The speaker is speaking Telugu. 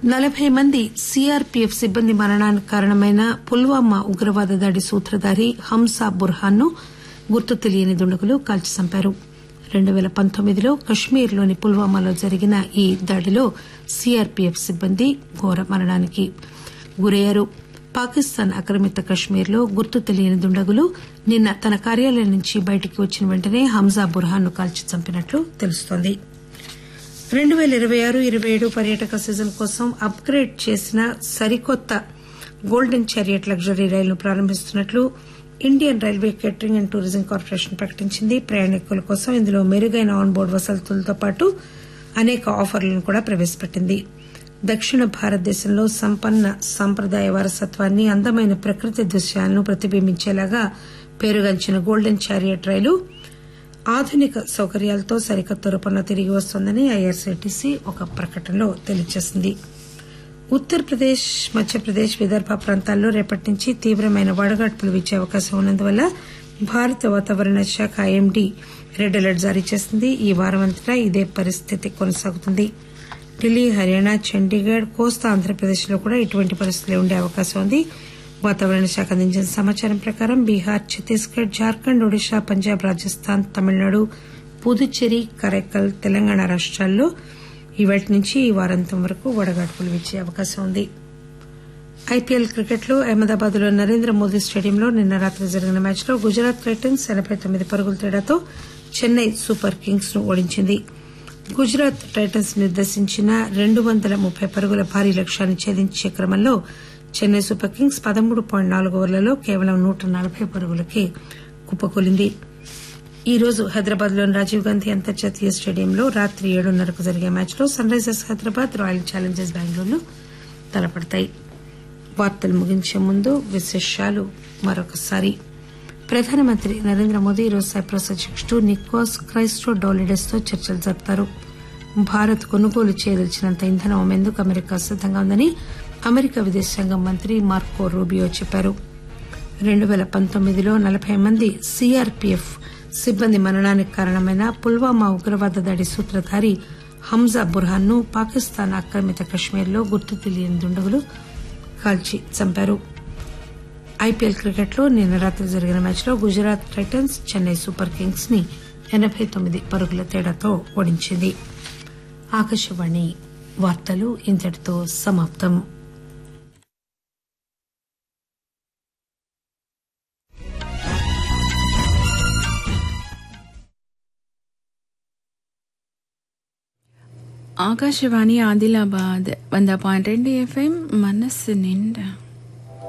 నలబై మంది సీఆర్పీఎఫ్ సిబ్బంది మరణానికి కారణమైన పుల్వామా ఉగ్రవాద దాడి సూత్రధారి హంసా బుర్హాన్ ను గుర్తు తెలియని దుండగులు కాల్చి చంపారు రెండు పేల పంతొమ్మిదిలో కశ్మీర్లోని పుల్వామాలో జరిగిన ఈ దాడిలో సీఆర్పీఎఫ్ సిబ్బంది ఘోర మరణానికి గురయ్యారు పాకిస్తాన్ ఆక్రమిత కశ్మీర్లో గుర్తు తెలియని దుండగులు నిన్న తన కార్యాలయం నుంచి బయటికి వచ్చిన వెంటనే హంజా బుర్హాన్ ను కాల్చి చంపినట్లు తెలుస్తోంది రెండు పేల ఇరవై ఆరు ఇరవై ఏడు పర్యాటక సీజన్ కోసం అప్ గ్రేడ్ చేసిన సరికొత్త గోల్డెన్ చారియట్ లగ్జరీ రైలును ప్రారంభిస్తున్నట్లు Indian railway catering and tourism corporation ప్రకటించింది ప్రయాణికుల కోసం ఇందులో మెరుగైన ఆన్ బోర్డు వసతులతో పాటు అనేక ఆఫర్లను కూడా ప్రవేశపెట్టింది దక్షిణ భారతదేశంలో సంపన్న సాంప్రదాయ వారసత్వాన్ని అందమైన ప్రకృతి దృశ్యాలను ప్రతిబింబించేలాగా పేరుగాంచిన గోల్డెన్ చారియట్ రైలు ఆధునిక సౌకర్యాలతో సరికొత్త రూపంలో తిరిగి వస్తోందని ఐఆర్సీటీసీ ఒక ప్రకటనలో తెలియజేసింది ఉత్తరప్రదేశ్ మధ్యప్రదేశ్ విదర్భ ప్రాంతాల్లో రేపటి నుంచి తీవ్రమైన వడగాడ్పులు వీచే అవకాశం ఉన్నందువల్ల భారత వాతావరణ శాఖ ఐఎండీ రెడ్ అలర్ట్ జారీ చేసింది ఈ వారమంతటా ఇదే పరిస్థితి కొనసాగుతుంది ఢిల్లీ హర్యానా చండీగఢ్ కోస్తా ఆంధ్రప్రదేశ్లో కూడా ఇటువంటి పరిస్థితులే ఉండే అవకాశం ఉంది వాతావరణ శాఖ అందించిన సమాచారం ప్రకారం బీహార్ ఛత్తీస్గఢ్ జార్ఖండ్ ఒడిశా పంజాబ్ రాజస్థాన్ తమిళనాడు పుదుచ్చేరి కరైకల్ తెలంగాణ రాష్టాల్లో ఇవాటి నుంచి ఈ వారాంతం వరకు వడగాడ్పులు వీచే అవకాశం ఉంది ఐపీఎల్ క్రికెట్లో అహ్మదాబాద్ లో నరేంద్ర మోదీ స్టేడియంలో నిన్న రాత్రి జరిగిన మ్యాచ్లో గుజరాత్ టైటన్స్ ఎనబై తొమ్మిది పరుగుల తేడాతో చెన్నై సూపర్ కింగ్స్ ను ఓడించింది గుజరాత్ టైటన్స్ నిర్దేశించిన రెండు వందల ముప్పై పరుగుల భారీ లక్ష్యాన్ని ఛేదించే క్రమంలో చెన్నై సూపర్ కింగ్స్ పదమూడు పాయింట్ నాలుగు ఓవర్లలో కేవలం నూట నలబై పరుగులకే కుప్పకూలింది ఈ రోజు హైదరాబాద్ లోని రాజీవ్ గాంధీ అంతర్జాతీయ స్టేడియంలో రాత్రి ఏడున్నరకు జరిగే మ్యాచ్లో Sunrisers Hyderabad Royal Challengers Bengaluru తలపడతాయి వార్తలు ముగించే ముందు విశేషాలు మరొకసారి ప్రధానమంత్రి నరేంద్ర మోదీ ఈరోజు సైప్రస్ అధ్యకుడు నికోస్ క్రైస్టో డౌలిడెస్ తో చర్చలు జరుపుతారు భారత్ కొనుగోలు చేయదలిచినంత ఇంధనం అమ్మేందుకు అమెరికా సిద్దంగా ఉందని అమెరికా విదేశాంగ మంత్రి మార్కో రూబియో చెప్పారు రెండు పేల పంతొమ్మిదిలో నలబై మంది సీఆర్పీఎఫ్ సిబ్బంది మరణానికి కారణమైన పుల్వామా ఉగ్రవాద దాడి సూత్రధారి హంజా బుర్హాన్ ను పాకిస్తాన్ ఆక్రమిత కశ్మీర్లో గుర్తు తెలియని దుండగులు కాల్చి చంపారు ఐపీఎల్ క్రికెట్లో నిన్న రాత్రి జరిగిన మ్యాచ్లో Gujarat Titans Chennai Super Kings ని ఎనబై తొమ్మిది పరుగుల తేడాతో ఓడించింది ఆకాశవాణి వార్తలు ఇంతటితో సమాప్తం ఆకాశవాణి ఆదిలాబాద్ వంద పాయింట్ రెండు ఎఫ్ఎం మనస్సు నిండా